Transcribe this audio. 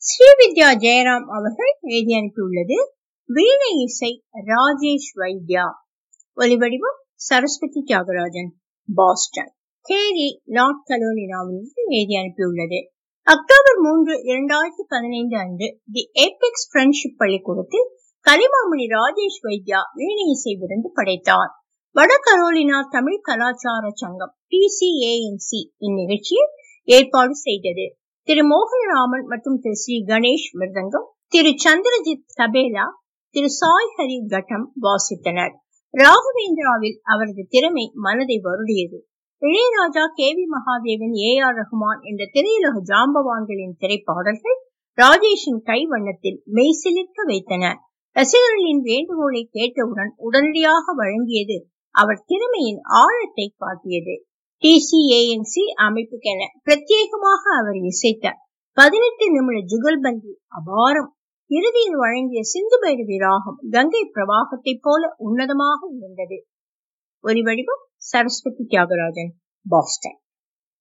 ஸ்ரீவித்யா ஜெயராம் அவர்கள் எழுதி அனுப்பியுள்ளது வீணை இசை ராஜேஷ் வைத்யா ஒலிவடிவம் Saraswathi Thiagarajan Boston Cary north கலோலினாவிலிருந்து எழுதி அனுப்பியுள்ளது அக்டோபர் மூன்று இரண்டாயிரத்தி பதினைந்து அன்று தி ஏபெக்ஸ் ஃப்ரெண்ட்ஷிப் பள்ளிக்கூடத்தில் கலிமாமணி ராஜேஷ் வைத்யா வீணை இசை விருந்து படைத்தார் வட கரோலினா தமிழ் கலாச்சார சங்கம் டிசிஏஎன்சி இந்நிகழ்ச்சியை ஏற்பாடு செய்தது திரு மோகனராமன் மற்றும் திரு ஸ்ரீ கணேஷ் மிருதங்கம் திரு சந்திரஜித் சபேலா திரு சாய் ஹரி கட்டம் வாசித்தனர் ராகவேந்திராவில் அவரது திறமை மனதை வருடியது Ilaiyaraaja K V Mahadevan A R Rahman என்ற திரையுலக ஜாம்பவான்களின் திரைப்பாடல்கள் ராஜேஷின் கைவண்ணத்தில் மெய்சிலிர்க்க வைத்தன ரசிகர்களின் வேண்டுகோளை கேட்டவுடன் உடனடியாக வழங்கியது அவர் திறமையின் ஆழத்தை காட்டியது டிசிஏஎன்சி அமைப்புக்கென பிரத்யேகமாக அவர் இசைத்த பதினெட்டு நிமிட ஜுகல்பந்தி அபாரம் இறுதியில் வழங்கிய சிந்து பைரவி ராகம் கங்கை பிரவாகத்தை போல உன்னதமாக இருந்தது ஒலிவடிவம் சரஸ்வதி தியாகராஜன் பாஸ்டன்